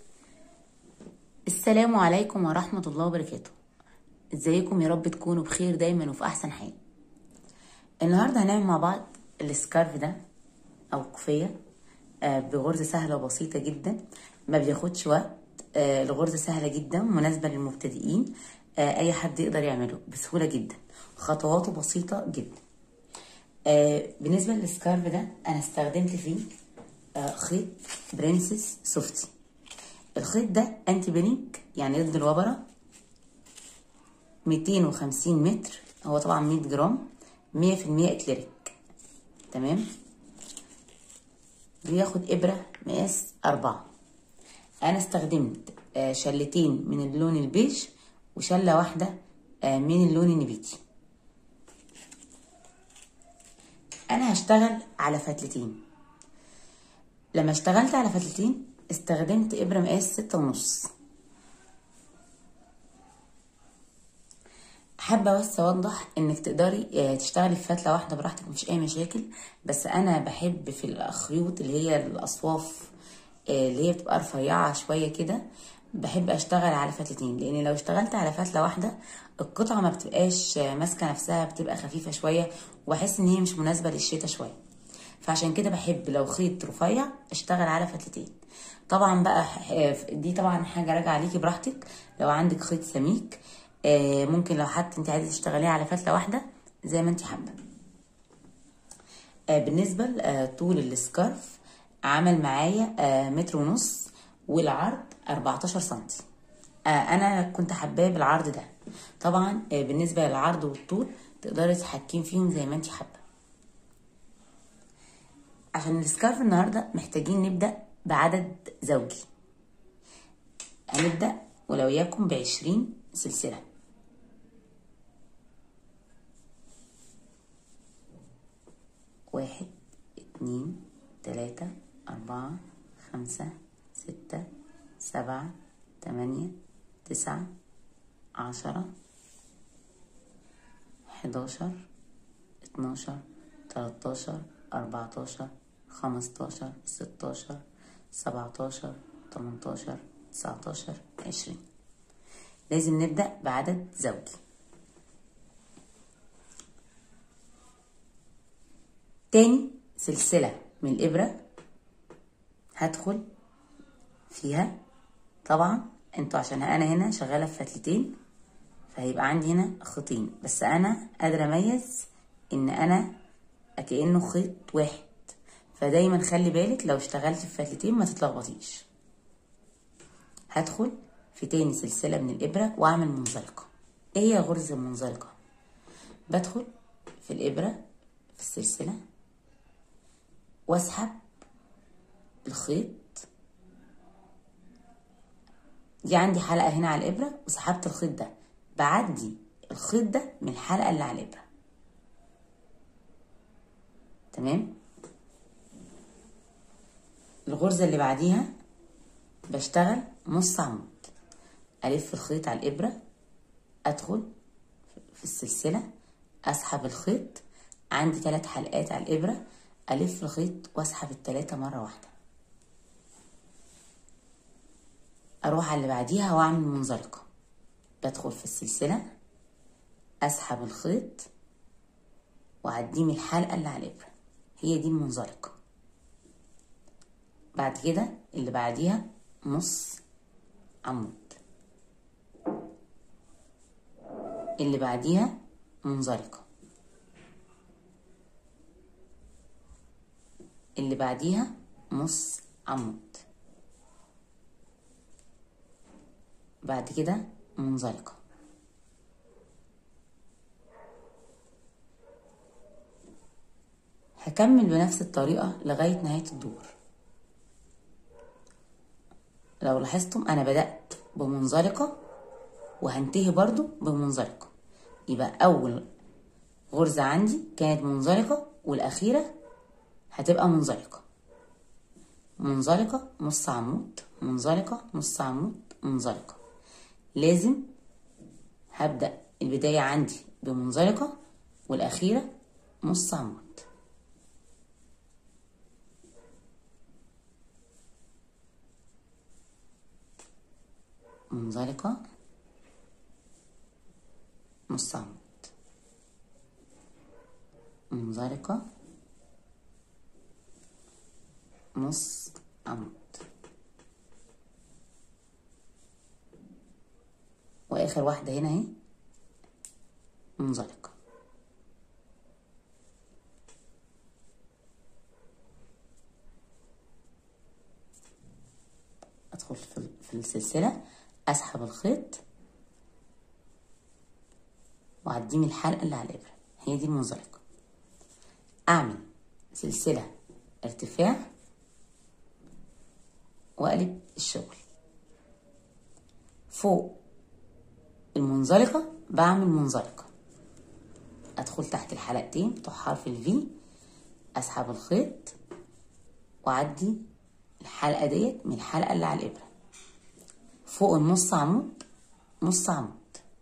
السلام عليكم ورحمة الله وبركاته ازيكم يا رب تكونوا بخير دايما وفي احسن حال النهاردة هنعمل مع بعض السكارف ده او كوفية آه، بغرزة سهلة وبسيطة جدا ما بياخدش وقت آه، الغرزة سهلة جدا مناسبة للمبتدئين آه، اي حد يقدر يعمله بسهولة جدا خطواته بسيطة جدا آه، بالنسبة للسكارف ده انا استخدمت فيه آه، خيط برنسس سوفتي الخيط ده انتي بينك يعني ضد الوبرة 250 متر هو طبعا 100 جرام 100% اكليريك تمام بياخد ابرة مقاس أربعة أنا استخدمت آه، شلتين من اللون البيج وشلة واحدة آه، من اللون النبيتي أنا هشتغل على فتلتين لما اشتغلت على فتلتين استخدمت إبرة مقاس ستة ونص حابة بس أوضح إنك تقدري آه، تشتغلي في فتلة واحدة براحتك مفيش أي مشاكل بس أنا بحب في الخيوط اللي هي الأصواف آه، اللي هي بتبقى رفيعة شوية كده بحب أشتغل على فتلتين لأن لو اشتغلت على فتلة واحدة القطعة ما بتبقاش آه، ماسكة نفسها بتبقى خفيفة شوية وأحس إن هي مش مناسبة للشتا شوية فعشان كده بحب لو خيط رفيع اشتغل على فتلتين طبعا بقى ح- دي طبعا حاجه راجعه عليكي براحتك لو عندك خيط سميك آه، ممكن لو حتى انت عايزه تشتغليه على فتله واحده زي ما انت حابه آه، بالنسبه لطول السكارف عمل معايا آه، متر ونص والعرض 14 سنتي آه، انا كنت حباه بالعرض ده طبعا آه، بالنسبه للعرض والطول تقدري تتحكمي فيهم زي ما انت حابه عشان السكارف النهارده محتاجين نبدا بعدد زوجي هنبدا ولو يكن بعشرين سلسله واحد اتنين تلاتة أربعة خمسة ستة سبعة تمانية تسعة عشرة حداشر اتناشر تلاتاشر أربعتاشر خمستاشر ستاشر سبعتاشر تمنتاشر تسعتاشر عشرين لازم نبدأ بعدد زوجي تاني سلسلة من الإبرة هدخل فيها طبعا انتوا عشان انا هنا شغالة في فتلتين فهيبقى عندي هنا خيطين بس انا قادرة اميز ان انا كأنه خيط واحد فدايما خلي بالك لو اشتغلت في فتلتين ما تتلخبطيش هدخل في تاني سلسلة من الإبرة وأعمل منزلقة إيه هي غرزة المنزلقة؟ بدخل في الإبرة في السلسلة وأسحب الخيط دي عندي حلقة هنا على الإبرة وسحبت الخيط ده بعدي الخيط ده من الحلقة اللي على الإبرة تمام الغرزة اللي بعديها بشتغل نص عمود ألف الخيط على الإبرة أدخل في السلسلة أسحب الخيط عندي ثلاث حلقات على الإبرة ألف الخيط وأسحب التلاتة مرة واحدة أروح على اللي بعديها وأعمل منزلقة بدخل في السلسلة أسحب الخيط وأعديه من الحلقة اللي على الإبرة هي دي المنزلقة بعد كده اللي بعديها نص عمود اللي بعديها منزلقة اللي بعديها نص عمود بعد كده منزلقة هكمل بنفس الطريقة لغاية نهاية الدور لو لاحظتم انا بدأت بمنزلقة وهنتهي برضو بمنزلقة يبقى اول غرزة عندي كانت منزلقة والاخيرة هتبقى منزلقة منزلقة نص عمود منزلقة نص عمود منزلقة لازم هبدأ البداية عندي بمنزلقة والأخيرة نص عمود منزلقة نص عمود منزلقة نص عمود واخر واحدة هنا اهي منزلقة ادخل في في السلسلة اسحب الخيط واعديه من الحلقة اللي على الابرة هي دي المنزلقة اعمل سلسلة ارتفاع واقلب الشغل فوق المنزلقة بعمل منزلقة ادخل تحت الحلقتين بتوع حرف الفي اسحب الخيط واعدي الحلقة ديت من الحلقة اللي على الابرة فوق النص عمود نص عمود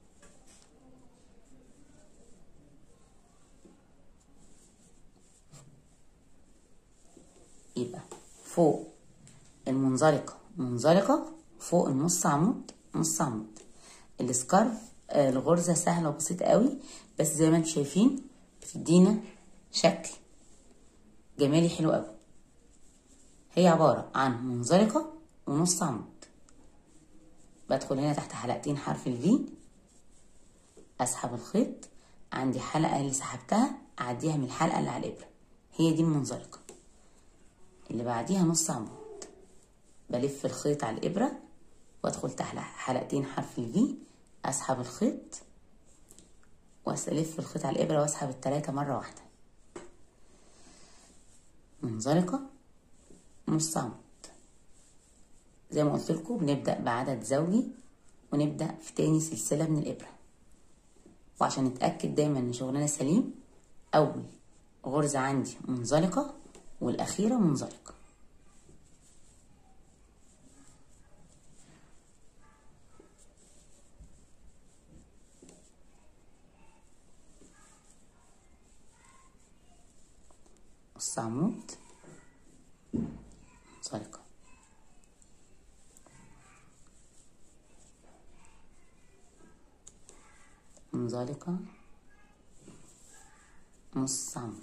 يبقى فوق المنزلقة منزلقة فوق النص عمود نص عمود السكارف آه، الغرزة سهلة وبسيطة قوي بس زي ما انتم شايفين بتدينا شكل جمالي حلو قوي هي عبارة عن منزلقة ونص عمود بدخل هنا تحت حلقتين حرف الفي اسحب الخيط عندي حلقة اللي سحبتها اعديها من الحلقة اللي على الابرة هي دي المنزلقة اللي بعديها نص عمود بلف الخيط على الابرة وادخل تحت حلقتين حرف الفي اسحب الخيط والف الخيط على الابرة واسحب التلاتة مرة واحدة منزلقة نص عمود زي ما قلت لكم بنبدأ بعدد زوجي ونبدأ في تاني سلسلة من الإبرة وعشان نتأكد دايما إن شغلنا سليم أول غرزة عندي منزلقة والأخيرة منزلقة نص عمود منزلقة منزلقة نص عمود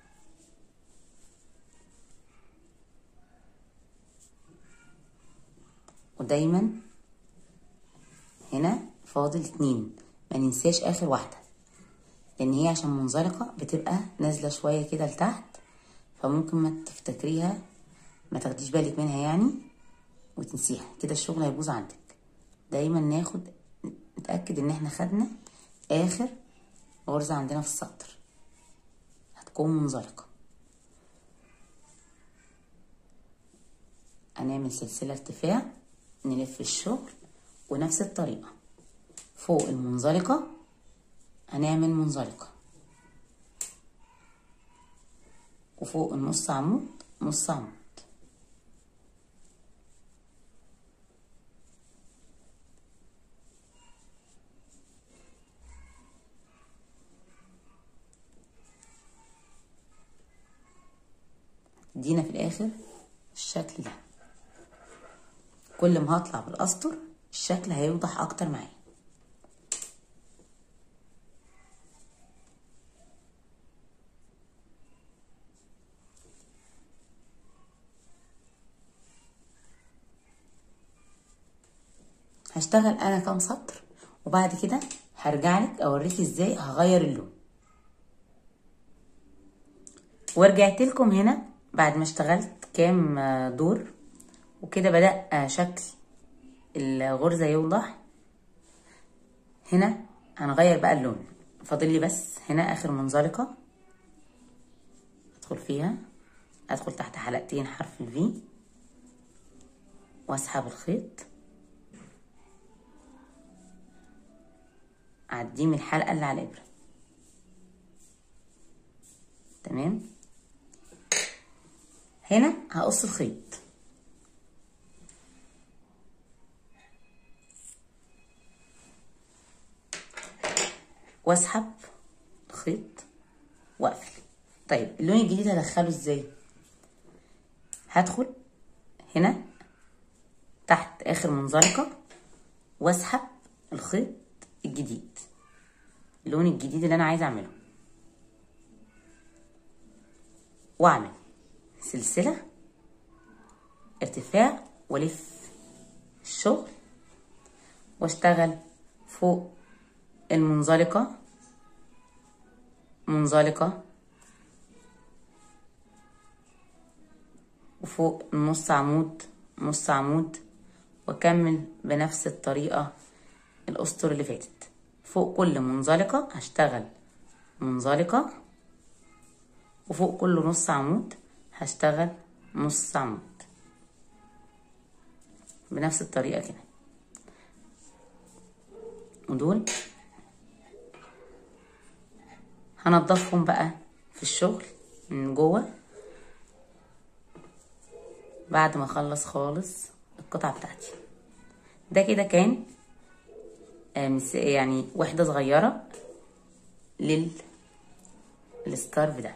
ودايما هنا فاضل اتنين ما ننساش اخر واحدة لان هي عشان منزلقة بتبقى نازلة شوية كده لتحت فممكن ما تفتكريها ما تاخديش بالك منها يعني وتنسيها كده الشغل هيبوظ عندك دايما ناخد نتأكد ان احنا خدنا اخر غرزة عندنا في السطر هتكون منزلقة هنعمل سلسلة ارتفاع نلف الشغل ونفس الطريقة فوق المنزلقة هنعمل منزلقة وفوق النص عمود نص عمود دينا في الاخر الشكل ده كل ما هطلع بالاسطر الشكل هيوضح اكتر معايا هشتغل انا كام سطر وبعد كده هرجع لك اوريك ازاي هغير اللون ورجعت لكم هنا بعد ما اشتغلت كام دور وكده بدأ شكل الغرزة يوضح هنا هنغير بقى اللون فاضل لي بس هنا اخر منزلقة ادخل فيها ادخل تحت حلقتين حرف الفي واسحب الخيط اعديه من الحلقة اللي على الابرة تمام هنا هقص الخيط واسحب الخيط واقفل طيب اللون الجديد هدخله ازاي هدخل هنا تحت اخر منزلقة واسحب الخيط الجديد اللون الجديد اللي انا عايزه اعمله واعمل سلسله ارتفاع والف الشغل واشتغل فوق المنزلقه منزلقه وفوق النص عمود نص عمود واكمل بنفس الطريقة الاسطر اللي فاتت فوق كل منزلقة هشتغل منزلقة وفوق كل نص عمود هشتغل نص عمود بنفس الطريقة كده ودول هنضفهم بقى في الشغل من جوه بعد ما اخلص خالص القطعة بتاعتي ده كده كان يعني وحدة صغيرة لل السكارف ده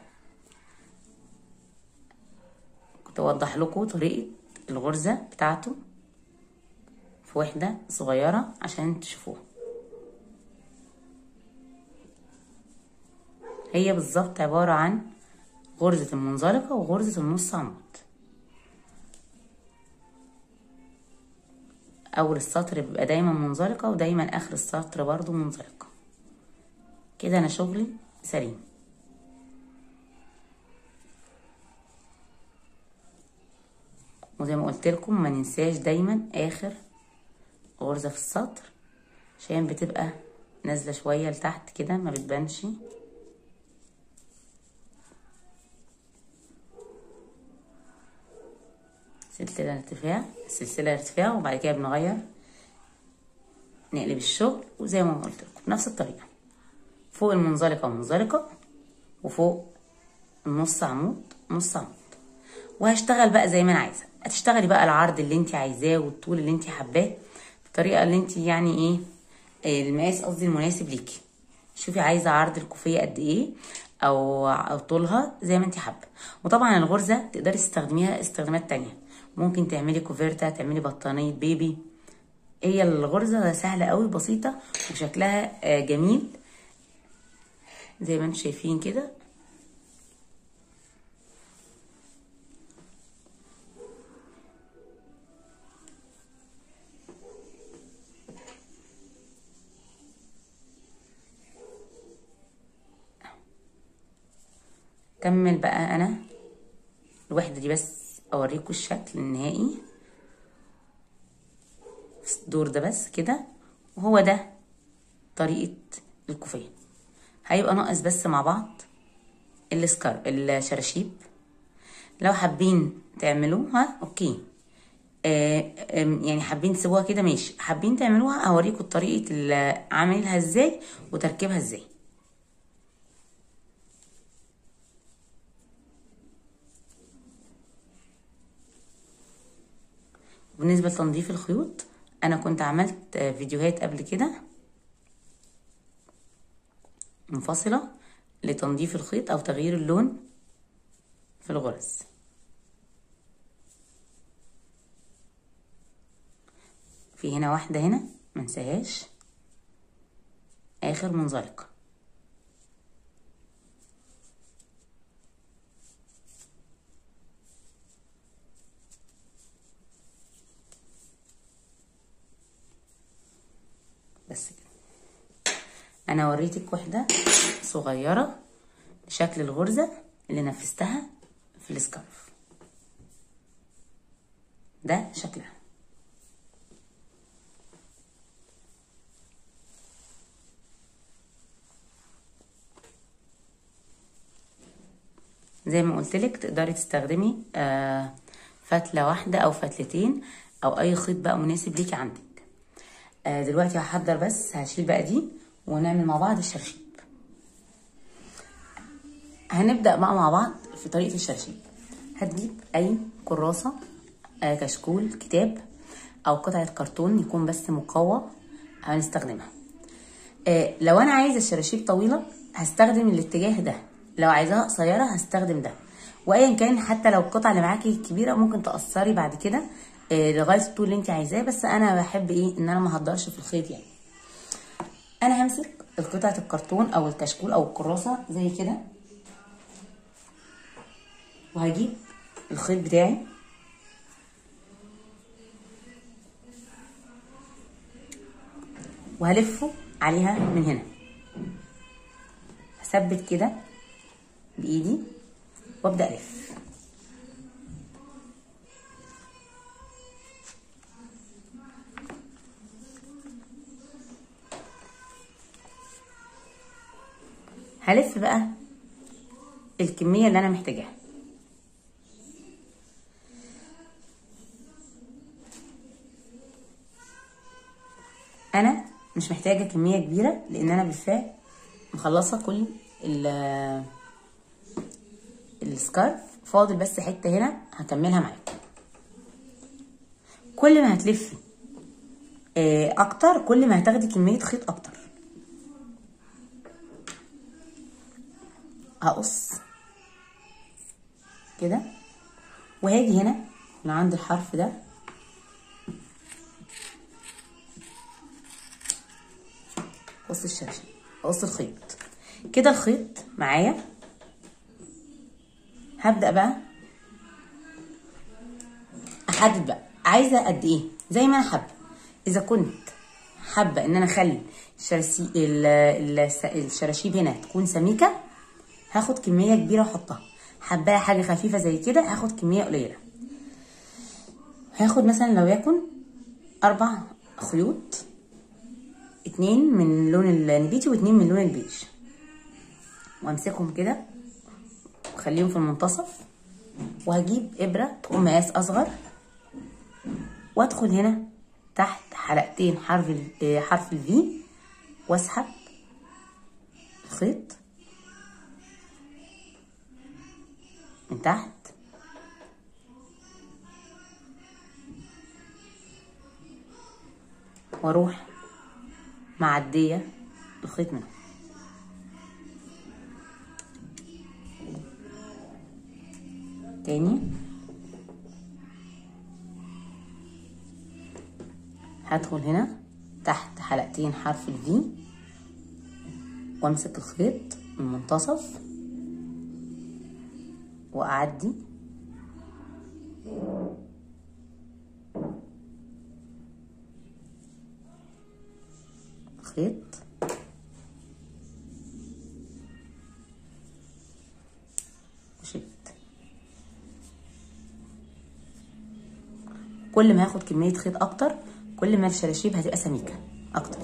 كنت اوضح لكم طريقة الغرزة بتاعته في وحدة صغيرة عشان تشوفوها هي بالظبط عبارة عن غرزة المنزلقة وغرزة النص عمود اول السطر بيبقى دايما منزلقة ودايما اخر السطر برضو منزلقة كده انا شغلي سليم وزي ما قلت لكم ما ننساش دايما اخر غرزة في السطر عشان بتبقى نازلة شوية لتحت كده ما بتبانش سلسلة ارتفاع سلسلة ارتفاع وبعد كده بنغير نقلب الشغل وزي ما قلت لكم بنفس الطريقة فوق المنزلقة منزلقة وفوق النص عمود نص عمود وهشتغل بقى زي ما انا عايزة هتشتغلي بقى العرض اللي انت عايزاه والطول اللي انت حباه بالطريقة اللي انت يعني ايه المقاس قصدي المناسب ليكي شوفي عايزة عرض الكوفية قد ايه او او طولها زي ما انت حابة وطبعا الغرزة تقدري تستخدميها استخدامات تانية ممكن تعملي كوفيرتا تعملي بطانية بيبي هي الغرزة سهلة قوي بسيطة وشكلها جميل زي ما انتم شايفين كده كمل بقى انا الوحدة دي بس اوريكم الشكل النهائي الدور ده بس كده وهو ده طريقة الكوفية هيبقى ناقص بس مع بعض السكار الشراشيب لو حابين تعملوها اوكي آه يعني حابين تسيبوها كده ماشي حابين تعملوها هوريكم طريقة عملها ازاي وتركيبها ازاي بالنسبة لتنظيف الخيوط انا كنت عملت فيديوهات قبل كده منفصلة لتنظيف الخيط او تغيير اللون في الغرز في هنا واحدة هنا منساهاش اخر منزلقة بس كده انا وريتك واحده صغيره شكل الغرزه اللي نفذتها في السكارف ده شكلها زي ما قلت لك تقدري تستخدمي آه فتله واحده او فتلتين او اي خيط بقى مناسب ليكي عندك آه دلوقتي هحضر بس هشيل بقى دي ونعمل مع بعض الشرشيب هنبدأ بقى مع بعض في طريقة الشرشيب هتجيب أي كراسة آه كشكول كتاب أو قطعة كرتون يكون بس مقوى هنستخدمها آه لو أنا عايزة الشراشيب طويلة هستخدم الاتجاه ده لو عايزاها قصيرة هستخدم ده وايا كان حتى لو القطعة اللي معاكي كبيرة ممكن تقصري بعد كده آه لغايه الطول اللي انت عايزاه بس انا بحب ايه ان انا ما اهدرش في الخيط يعني انا همسك قطعه الكرتون او الكشكول او الكراسه زي كده وهجيب الخيط بتاعي وهلفه عليها من هنا هثبت كده بايدي وابدا الف هلف بقى الكميه اللي انا محتاجاها انا مش محتاجه كميه كبيره لان انا بالفعل مخلصه كل ال السكارف فاضل بس حته هنا هكملها معاكم كل ما هتلفي آه، اكتر كل ما هتاخدي كميه خيط اكتر هقص كده وهاجي هنا من عند الحرف ده قص الشاشه قص الخيط كده الخيط معايا هبدا بقى احدد بقى عايزه قد ايه زي ما انا حابه اذا كنت حابه ان انا اخلي الشرسي ال- ال- الشراشيب هنا تكون سميكه هاخد كميه كبيره واحطها حبايه حاجه خفيفه زي كده هاخد كميه قليله هاخد مثلا لو يكن اربع خيوط اتنين من لون النبيتي واتنين من لون البيج وامسكهم كده واخليهم في المنتصف وهجيب ابره تقوم مقاس اصغر وادخل هنا تحت حلقتين حرف ال- حرف الفي واسحب الخيط من تحت واروح معديه الخيط منه تاني هدخل هنا تحت حلقتين حرف الفي وامسك الخيط من المنتصف واعدي خيط وشد كل ما هاخد كمية خيط أكتر كل ما الشراشيب هتبقى سميكة أكتر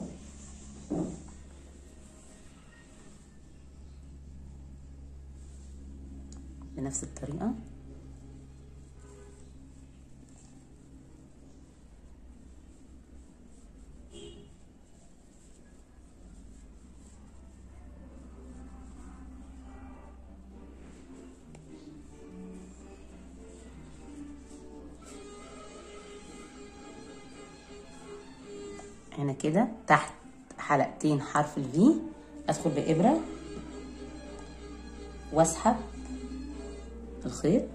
بنفس الطريقة هنا كده تحت حلقتين حرف الفي ادخل بإبرة واسحب الخيط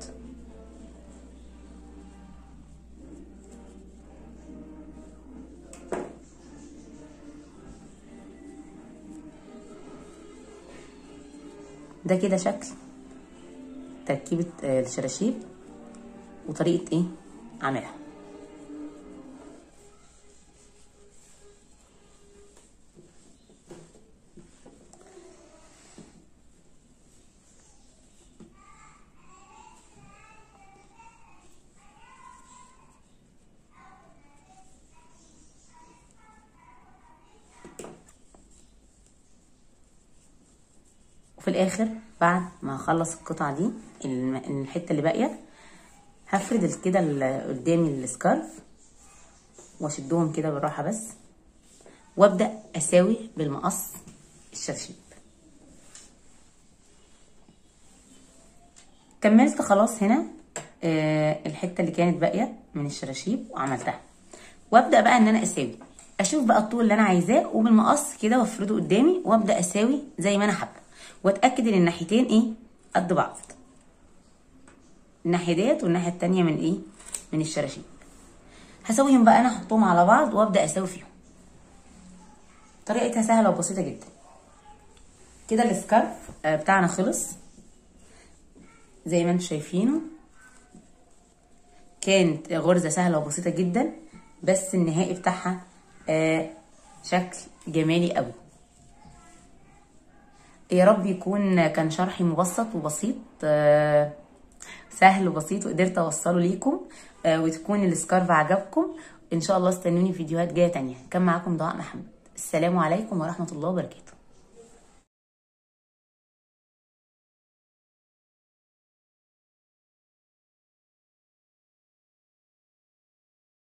ده كده شكل تركيبة آه، الشراشيب وطريقة ايه عملها وفي الاخر بعد ما اخلص القطعه دي الم- الحته اللي باقيه هفرد ال- كده ال- قدامي السكارف واشدهم كده بالراحه بس وابدا اساوي بالمقص الشرشيب كملت خلاص هنا آه الحته اللي كانت باقيه من الشراشيب وعملتها وابدا بقى ان انا اساوي اشوف بقى الطول اللي انا عايزاه وبالمقص كده وافرده قدامي وابدا اساوي زي ما انا حابه واتاكد ان الناحيتين ايه قد بعض الناحيه ديت والناحيه التانية من ايه من الشراشيب هسويهم بقى انا احطهم على بعض وابدا اسوي فيهم طريقتها سهله وبسيطه جدا كده السكارف آه، بتاعنا خلص زي ما انتم شايفينه كانت غرزه سهله وبسيطه جدا بس النهائي بتاعها آه، شكل جمالي قوي يا رب يكون كان شرحي مبسط وبسيط آه، سهل وبسيط وقدرت اوصله ليكم آه، وتكون السكارف عجبكم ان شاء الله استنوني في فيديوهات جايه تانية كان معاكم ضاء محمد السلام عليكم ورحمه الله وبركاته